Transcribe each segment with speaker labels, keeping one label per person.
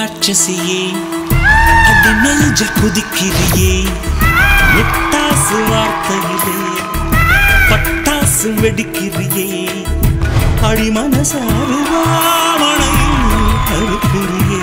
Speaker 1: ராட்சசியே அடி நெஞ்ச குதிக்கிறியே முட்டாசு வார்த்தையிலே பட்டாசு வெடிக்கிறியே அடி மனசாருவாமனையில் அறுக்கிறியே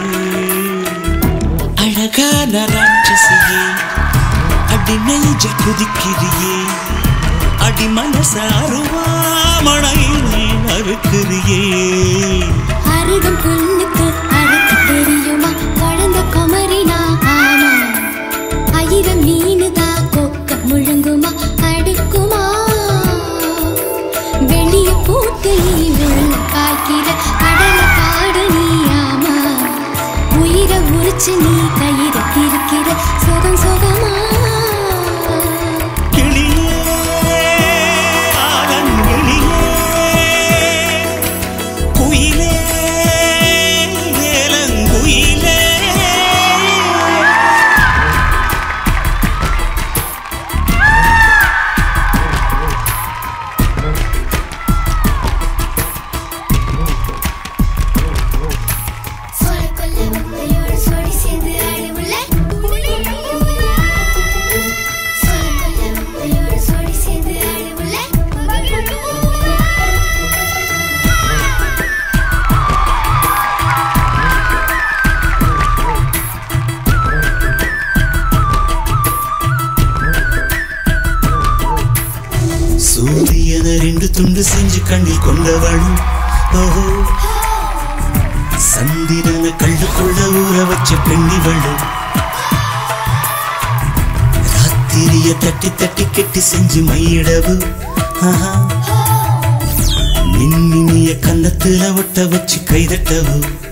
Speaker 1: அழகான ராட்சசியே அடி நெஞ்ச குதிக்கிறியே அடி மனசாருவாமனையில் அறுக்கிறியே
Speaker 2: அருகம் புல்லுக்கு அறுக்க தெரியுமா குழந்த குமரினா ஆமா ஆயிரம் மீனுதா கொக்க முழுங்குமா அடுக்குமா வெளிய பூத்து நீ உள்ள காய்க்கிற கடல காடு நீ ஆமா உயிரை உரிச்சு நீ கயிற இருக்கிற சுகம் சுகமா
Speaker 1: கிளியே ஆலங்கிளியே குயிலே வேலங்குயிலே
Speaker 2: சோலைக்குள்ள முத்தையோடு சோடி சேர்ந்து ஆடுவுள்ள. சோலைக்குள்ள முத்தையோடு சோடி சேர்ந்து ஆடுவுள்ள.
Speaker 1: சூரியன ரெண்டு துண்டு செஞ்சு கண்ணில் கொண்டவளும் ஓஹோ சந்திரன கள்ளுக்குள்ள ஊற வச்ச பெண்ணிவளும் ராத்திரிய தட்டி தட்டி கெட்டி செஞ்சு மையிடவு ஆஹா மின்மினிய கன்னத்துல ஒட்ட வச்சு கைதட்டவு